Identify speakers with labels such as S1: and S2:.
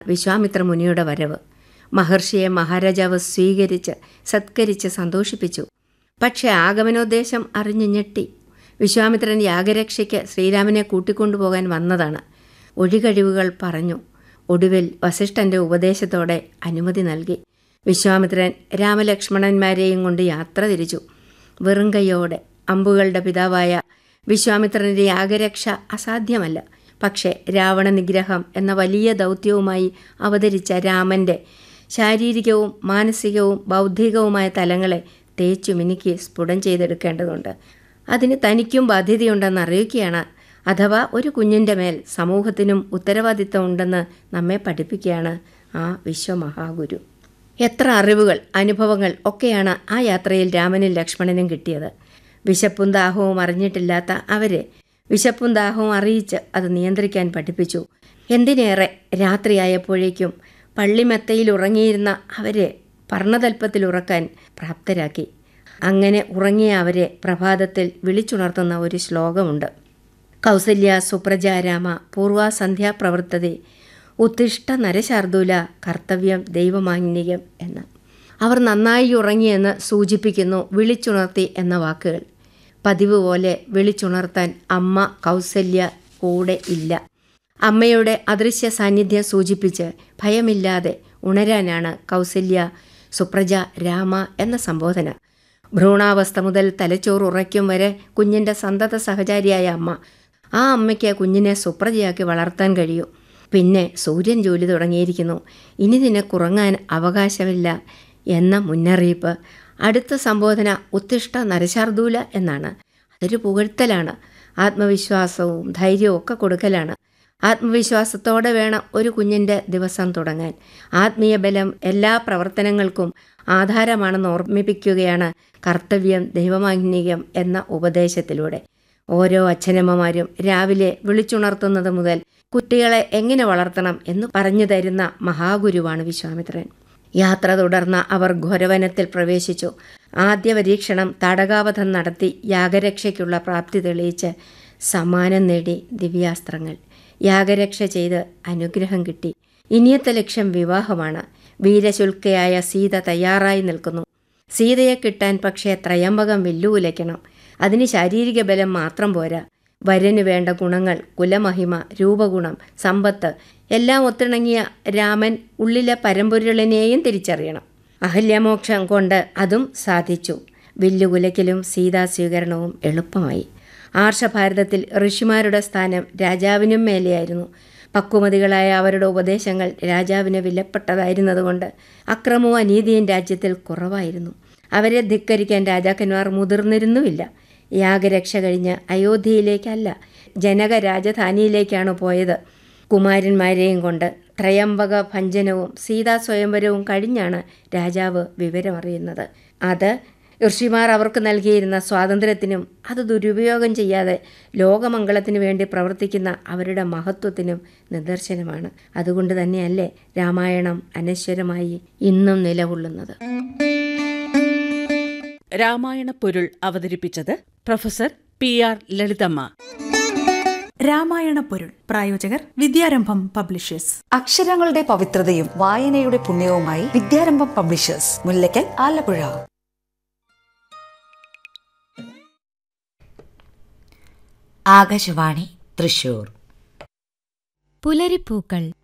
S1: വിശ്വാമിത്ര മുനിയുടെ വരവ് മഹർഷിയെ മഹാരാജാവ് സ്വീകരിച്ച് സത്കരിച്ച് സന്തോഷിപ്പിച്ചു പക്ഷേ ആഗമനോദ്ദേശം അറിഞ്ഞു ഞെട്ടി വിശ്വാമിത്രൻ യാഗരക്ഷയ്ക്ക് ശ്രീരാമനെ കൂട്ടിക്കൊണ്ടുപോകാൻ വന്നതാണ് ഒഴികഴിവുകൾ പറഞ്ഞു ഒടുവിൽ വസിഷ്ഠന്റെ ഉപദേശത്തോടെ അനുമതി നൽകി വിശ്വാമിത്രൻ രാമലക്ഷ്മണന്മാരെയും കൊണ്ട് യാത്ര തിരിച്ചു വെറും കൈയോടെ അമ്പുകളുടെ പിതാവായ വിശ്വാമിത്രന്റെ യാഗരക്ഷ അസാധ്യമല്ല പക്ഷേ രാവണ നിഗ്രഹം എന്ന വലിയ ദൗത്യവുമായി അവതരിച്ച രാമന്റെ ശാരീരികവും മാനസികവും ബൗദ്ധികവുമായ തലങ്ങളെ തേച്ചു മിനുക്കി സ്ഫുടം ചെയ്തെടുക്കേണ്ടതുണ്ട് അതിന് തനിക്കും ബാധ്യതയുണ്ടെന്ന് അറിയിക്കുകയാണ് അഥവാ ഒരു കുഞ്ഞിൻ്റെ മേൽ സമൂഹത്തിനും ഉത്തരവാദിത്തം ഉണ്ടെന്ന് നമ്മെ പഠിപ്പിക്കുകയാണ് ആ വിശ്വമഹാഗുരു എത്ര അറിവുകൾ അനുഭവങ്ങൾ ഒക്കെയാണ് ആ യാത്രയിൽ രാമനും ലക്ഷ്മണനും കിട്ടിയത് വിശപ്പും ദാഹവും അറിഞ്ഞിട്ടില്ലാത്ത അവരെ വിശപ്പും ദാഹവും അറിയിച്ച് അത് നിയന്ത്രിക്കാൻ പഠിപ്പിച്ചു എന്തിനേറെ രാത്രിയായപ്പോഴേക്കും പള്ളിമെത്തയിൽ ഉറങ്ങിയിരുന്ന അവരെ പർണതൽപ്പത്തിൽ ഉറക്കാൻ പ്രാപ്തരാക്കി അങ്ങനെ ഉറങ്ങിയ അവരെ പ്രഭാതത്തിൽ വിളിച്ചുണർത്തുന്ന ഒരു ശ്ലോകമുണ്ട് കൗസല്യ സുപ്രജാരാമ പൂർവാസന്ധ്യാ പ്രവർത്തതി ഉത്തിഷ്ട നരശാർദൂല കർത്തവ്യം ദൈവമാന്യം എന്ന് അവർ നന്നായി ഉറങ്ങിയെന്ന് സൂചിപ്പിക്കുന്നു വിളിച്ചുണർത്തി എന്ന വാക്കുകൾ പതിവ് പോലെ വിളിച്ചുണർത്താൻ അമ്മ കൗസല്യ കൂടെ ഇല്ല അമ്മയുടെ അദൃശ്യ സാന്നിധ്യം സൂചിപ്പിച്ച് ഭയമില്ലാതെ ഉണരാനാണ് കൗസല്യ സുപ്രജ രാമ എന്ന സംബോധന ഭ്രൂണാവസ്ഥ മുതൽ തലച്ചോറ് ഉറയ്ക്കും വരെ കുഞ്ഞിൻ്റെ സന്തത സഹചാരിയായ അമ്മ ആ അമ്മയ്ക്ക് കുഞ്ഞിനെ സുപ്രജയാക്കി വളർത്താൻ കഴിയൂ പിന്നെ സൂര്യൻ ജോലി തുടങ്ങിയിരിക്കുന്നു ഇനി നിനക്കുറങ്ങാൻ അവകാശമില്ല എന്ന മുന്നറിയിപ്പ് അടുത്ത സംബോധന ഉത്തിഷ്ട നരശാർദൂല എന്നാണ് അതൊരു പുകഴ്ത്തലാണ് ആത്മവിശ്വാസവും ധൈര്യവും ഒക്കെ കൊടുക്കലാണ് ആത്മവിശ്വാസത്തോടെ വേണം ഒരു കുഞ്ഞിൻ്റെ ദിവസം തുടങ്ങാൻ ആത്മീയ ബലം എല്ലാ പ്രവർത്തനങ്ങൾക്കും ആധാരമാണെന്ന് ഓർമ്മിപ്പിക്കുകയാണ് കർത്തവ്യം ദൈവമാഗ്നികം എന്ന ഉപദേശത്തിലൂടെ ഓരോ അച്ഛനമ്മമാരും രാവിലെ വിളിച്ചുണർത്തുന്നത് മുതൽ കുട്ടികളെ എങ്ങനെ വളർത്തണം എന്ന് പറഞ്ഞു തരുന്ന മഹാഗുരുവാണ് വിശ്വാമിത്രൻ യാത്ര തുടർന്ന അവർ ഘോരവനത്തിൽ പ്രവേശിച്ചു ആദ്യ പരീക്ഷണം തടകാവധം നടത്തി യാഗരക്ഷയ്ക്കുള്ള പ്രാപ്തി തെളിയിച്ച് സമ്മാനം നേടി ദിവ്യാസ്ത്രങ്ങൾ യാഗരക്ഷ ചെയ്ത് അനുഗ്രഹം കിട്ടി ഇനിയത്തെ ലക്ഷ്യം വിവാഹമാണ് വീരശുൽക്കയായ സീത തയ്യാറായി നിൽക്കുന്നു സീതയെ കിട്ടാൻ പക്ഷേ ത്രയംബകം വെല്ലുവിലയ്ക്കണം അതിന് ശാരീരിക ബലം മാത്രം പോരാ വരന് വേണ്ട ഗുണങ്ങൾ കുലമഹിമ രൂപഗുണം സമ്പത്ത് എല്ലാം ഒത്തിണങ്ങിയ രാമൻ ഉള്ളിലെ പരമ്പൊരുളിനെയും തിരിച്ചറിയണം അഹല്യമോക്ഷം കൊണ്ട് അതും സാധിച്ചു വില്ലുകുലയ്ക്കലും സീതാസ്വീകരണവും എളുപ്പമായി ആർഷഭാരതത്തിൽ ഋഷിമാരുടെ സ്ഥാനം രാജാവിനും മേലെയായിരുന്നു പക്വമതികളായ അവരുടെ ഉപദേശങ്ങൾ രാജാവിന് വിലപ്പെട്ടതായിരുന്നതുകൊണ്ട് അക്രമവും അനീതിയും രാജ്യത്തിൽ കുറവായിരുന്നു അവരെ ധിക്കരിക്കാൻ രാജാക്കന്മാർ മുതിർന്നിരുന്നുമില്ല യാഗരക്ഷ കഴിഞ്ഞ് അയോധ്യയിലേക്കല്ല ജനക രാജധാനിയിലേക്കാണ് പോയത് കുമാരന്മാരെയും കൊണ്ട് ത്രയംബക ഭഞ്ജനവും സീതാ സ്വയംവരവും കഴിഞ്ഞാണ് രാജാവ് വിവരമറിയുന്നത് അത് ഋഷിമാർ അവർക്ക് നൽകിയിരുന്ന സ്വാതന്ത്ര്യത്തിനും അത് ദുരുപയോഗം ചെയ്യാതെ ലോകമംഗളത്തിനു വേണ്ടി പ്രവർത്തിക്കുന്ന അവരുടെ മഹത്വത്തിനും നിദർശനമാണ് അതുകൊണ്ട് തന്നെയല്ലേ രാമായണം അനശ്വരമായി ഇന്നും നിലകൊള്ളുന്നത്
S2: രാമായണ പൊരുൾ അവതരിപ്പിച്ചത് professor P R Lalithamma
S3: Ramayana പൊരുൾ പ്രായോജകർ വിദ്യാരംഭം പബ്ലിഷേഴ്സ്
S4: അക്ഷരങ്ങളുടെ പവിത്രതയും വായനയുടെ പുണ്യവുമായി വിദ്യാരംഭം പബ്ലിഷേഴ്സ് മുല്ലയ്ക്കൽ ആലപ്പുഴ
S5: ആകാശവാണി തൃശൂർ
S6: പുലരിപ്പൂക്കൾ